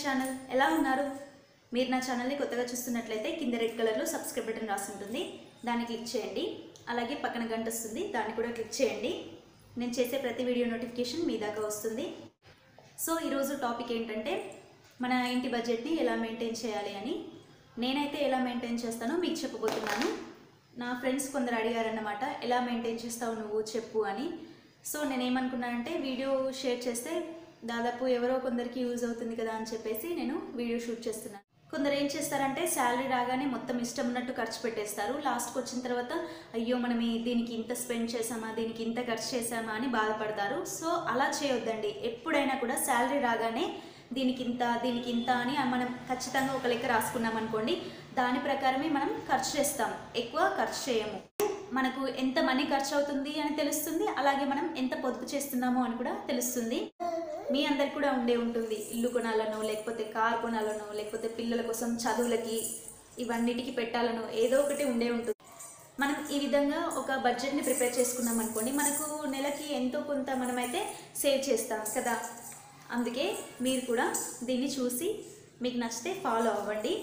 channel ఎలా ఉన్నారు మీరు నా ఛానల్ని కొత్తగా చూస్తున్నట్లయితే కింద రెడ్ కలర్లో సబ్స్క్రైబ్ బటన్ రాసి ఉంటుంది దాన్ని క్లిక్ చేయండి అలాగే పక్కన గంట వస్తుంది దాన్ని కూడా క్లిక్ చేయండి నేను చేసే ప్రతి వీడియో నోటిఫికేషన్ మీ దాకా వస్తుంది సో ఈరోజు టాపిక్ ఏంటంటే మన ఇంటి బడ్జెట్ని ఎలా మెయింటైన్ చేయాలి అని నేనైతే ఎలా మెయింటైన్ చేస్తానో మీకు చెప్పబోతున్నాను నా ఫ్రెండ్స్ కొందరు అడిగారన్నమాట ఎలా మెయింటైన్ చేస్తావు నువ్వు చెప్పు అని సో నేను ఏమనుకున్నానంటే వీడియో షేర్ చేస్తే దాదాపు ఎవరో కొందరికి యూజ్ అవుతుంది కదా అని చెప్పేసి నేను వీడియో షూట్ చేస్తున్నాను కొందరు ఏం చేస్తారంటే శాలరీ రాగానే మొత్తం ఇష్టం ఉన్నట్టు ఖర్చు పెట్టేస్తారు లాస్ట్కి వచ్చిన తర్వాత అయ్యో మనం ఈ దీనికి ఇంత స్పెండ్ చేసామా దీనికి ఇంత ఖర్చు చేసామా అని బాధపడతారు సో అలా చేయొద్దండి ఎప్పుడైనా కూడా శాలరీ రాగానే దీనికి ఇంత దీనికి ఇంత అని మనం ఖచ్చితంగా ఒక లెక్క రాసుకున్నాం అనుకోండి దాని ప్రకారమే మనం ఖర్చు చేస్తాం ఎక్కువ ఖర్చు చేయము మనకు ఎంత మనీ ఖర్చు అవుతుంది అని తెలుస్తుంది అలాగే మనం ఎంత పొదుపు చేస్తున్నామో అని కూడా తెలుస్తుంది మీ అందరికి కూడా ఉండే ఉంటుంది ఇల్లు కొనాలనో లేకపోతే కార్ కొనాలనో లేకపోతే పిల్లల కోసం చదువులకి ఇవన్నిటికి పెట్టాలనో ఏదో ఒకటి ఉండే ఉంటుంది మనం ఈ విధంగా ఒక బడ్జెట్ని ప్రిపేర్ చేసుకున్నాం అనుకోండి మనకు నెలకి ఎంతో కొంత మనమైతే సేవ్ చేస్తాం కదా అందుకే మీరు కూడా దీన్ని చూసి మీకు నచ్చితే ఫాలో అవ్వండి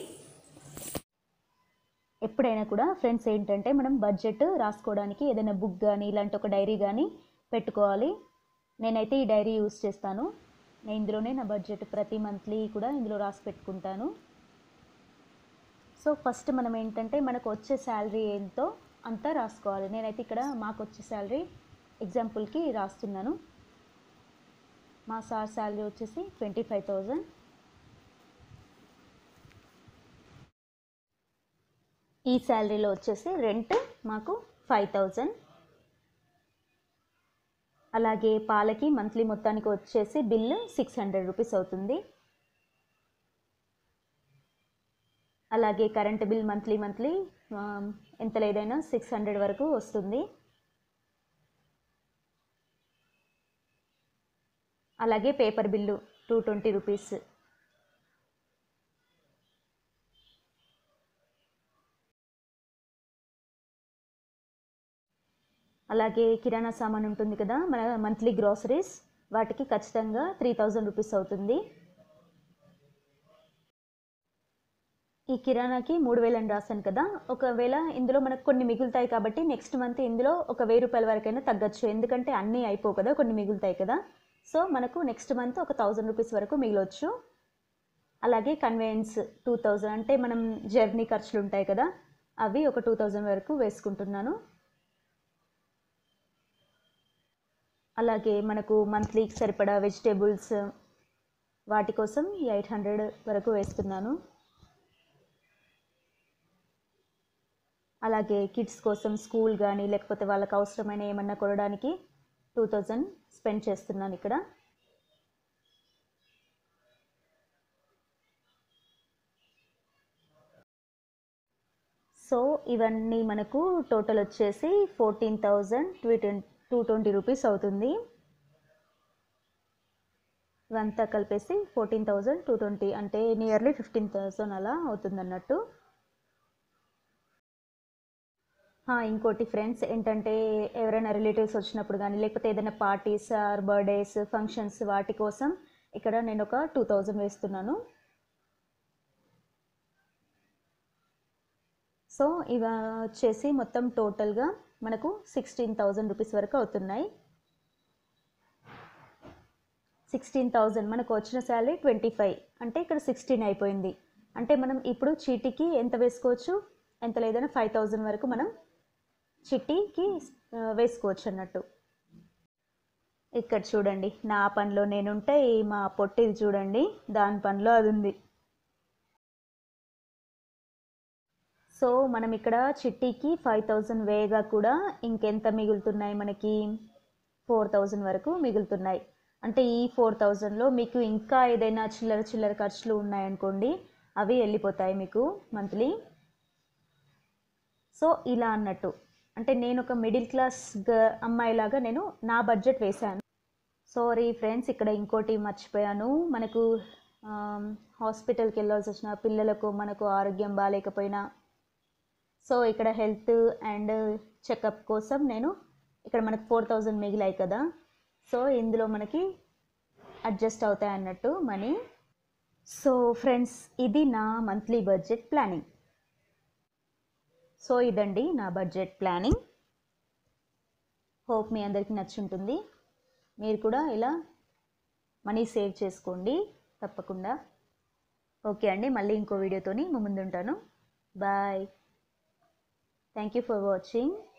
ఎప్పుడైనా కూడా ఫ్రెండ్స్ ఏంటంటే మనం బడ్జెట్ రాసుకోవడానికి ఏదైనా బుక్ కానీ ఇలాంటి ఒక డైరీ కానీ పెట్టుకోవాలి నేనైతే ఈ డైరీ యూస్ చేస్తాను నేను ఇందులోనే నా బడ్జెట్ ప్రతి మంత్లీ కూడా ఇందులో రాసి పెట్టుకుంటాను సో ఫస్ట్ మనం ఏంటంటే మనకు వచ్చే శాలరీ ఎంతో అంతా రాసుకోవాలి నేనైతే ఇక్కడ మాకు వచ్చే శాలరీ ఎగ్జాంపుల్కి రాస్తున్నాను మా సార్ శాలరీ వచ్చేసి ట్వంటీ ఫైవ్ థౌజండ్ ఈ శాలరీలో వచ్చేసి రెంట్ మాకు ఫైవ్ థౌజండ్ అలాగే పాలకి మంత్లీ మొత్తానికి వచ్చేసి బిల్లు సిక్స్ హండ్రెడ్ రూపీస్ అవుతుంది అలాగే కరెంట్ బిల్ మంత్లీ మంత్లీ ఎంత లేదైనా సిక్స్ హండ్రెడ్ వరకు వస్తుంది అలాగే paper bill two twenty rupees అలాగే కిరాణా సామాన్ ఉంటుంది కదా మన మంత్లీ గ్రాసరీస్ వాటికి ఖచ్చితంగా త్రీ థౌజండ్ రూపీస్ అవుతుంది ఈ కిరాణాకి మూడు వేలు అని రాశాను కదా ఒకవేళ ఇందులో మనకు కొన్ని మిగులుతాయి కాబట్టి నెక్స్ట్ మంత్ ఇందులో ఒక వెయ్యి రూపాయల వరకైనా తగ్గచ్చు ఎందుకంటే అన్నీ అయిపో కదా కొన్ని మిగులుతాయి కదా సో మనకు నెక్స్ట్ మంత్ ఒక థౌజండ్ రూపీస్ వరకు మిగిలొచ్చు అలాగే కన్వెయన్స్ టూ థౌజండ్ అంటే మనం జర్నీ ఖర్చులు ఉంటాయి కదా అవి ఒక టూ థౌజండ్ వరకు వేసుకుంటున్నాను అలాగే మనకు మంత్లీకి సరిపడా వెజిటేబుల్స్ వాటి కోసం ఎయిట్ హండ్రెడ్ వరకు వేస్తున్నాను అలాగే కిడ్స్ కోసం స్కూల్ కానీ లేకపోతే వాళ్ళకి అవసరమైన ఏమన్నా కొనడానికి టూ థౌజండ్ స్పెండ్ చేస్తున్నాను ఇక్కడ సో ఇవన్నీ మనకు టోటల్ వచ్చేసి fourteen thousand two two twenty rupees అవుతుంది ఇవంతా కలిపేసి ఫోర్టీన్ థౌజండ్ టూ ట్వంటీ అంటే నియర్లీ ఫిఫ్టీన్ థౌజండ్ అలా అవుతుంది అన్నట్టు ఇంకోటి ఫ్రెండ్స్ ఏంటంటే ఎవరైనా రిలేటివ్స్ వచ్చినప్పుడు కానీ లేకపోతే ఏదైనా పార్టీస్ ఆర్ బర్త్డేస్ ఫంక్షన్స్ వాటి కోసం ఇక్కడ నేను ఒక టూ థౌజండ్ వేస్తున్నాను సో ఇవ వచ్చేసి మొత్తం టోటల్గా మనకు సిక్స్టీన్ థౌజండ్ రూపీస్ వరకు అవుతున్నాయి సిక్స్టీన్ థౌజండ్ మనకు వచ్చిన శాలరీ ట్వంటీ ఫైవ్ అంటే ఇక్కడ సిక్స్టీన్ అయిపోయింది అంటే మనం ఇప్పుడు చీటీకి ఎంత వేసుకోవచ్చు ఎంత లేదన్నా ఫైవ్ థౌజండ్ వరకు మనం చిట్టీకి వేసుకోవచ్చు అన్నట్టు ఇక్కడ చూడండి నా పనిలో నేనుంటే మా పొట్టిది చూడండి దాని పనిలో అది ఉంది సో మనం ఇక్కడ చిట్టీకి ఫైవ్ థౌజండ్ వేయగా కూడా ఇంకెంత మిగులుతున్నాయి మనకి ఫోర్ థౌజండ్ వరకు మిగులుతున్నాయి అంటే ఈ ఫోర్ థౌజండ్లో మీకు ఇంకా ఏదైనా చిల్లర చిల్లర ఖర్చులు ఉన్నాయనుకోండి అవి వెళ్ళిపోతాయి మీకు మంత్లీ సో ఇలా అన్నట్టు అంటే నేను ఒక మిడిల్ క్లాస్ అమ్మాయిలాగా నేను నా బడ్జెట్ వేశాను సారీ ఫ్రెండ్స్ ఇక్కడ ఇంకోటి మర్చిపోయాను మనకు హాస్పిటల్కి వెళ్ళాల్సి వచ్చిన పిల్లలకు మనకు ఆరోగ్యం బాగాలేకపోయినా సో ఇక్కడ హెల్త్ అండ్ చెకప్ కోసం నేను ఇక్కడ మనకు ఫోర్ థౌజండ్ మిగిలాయి కదా సో ఇందులో మనకి అడ్జస్ట్ అవుతాయి అన్నట్టు మనీ సో ఫ్రెండ్స్ ఇది నా మంత్లీ బడ్జెట్ ప్లానింగ్ సో ఇదండి నా బడ్జెట్ ప్లానింగ్ హోప్ మీ అందరికీ నచ్చుంటుంది మీరు కూడా ఇలా మనీ సేవ్ చేసుకోండి తప్పకుండా ఓకే అండి మళ్ళీ ఇంకో వీడియోతోని మీ ముందుంటాను bye thank you for watching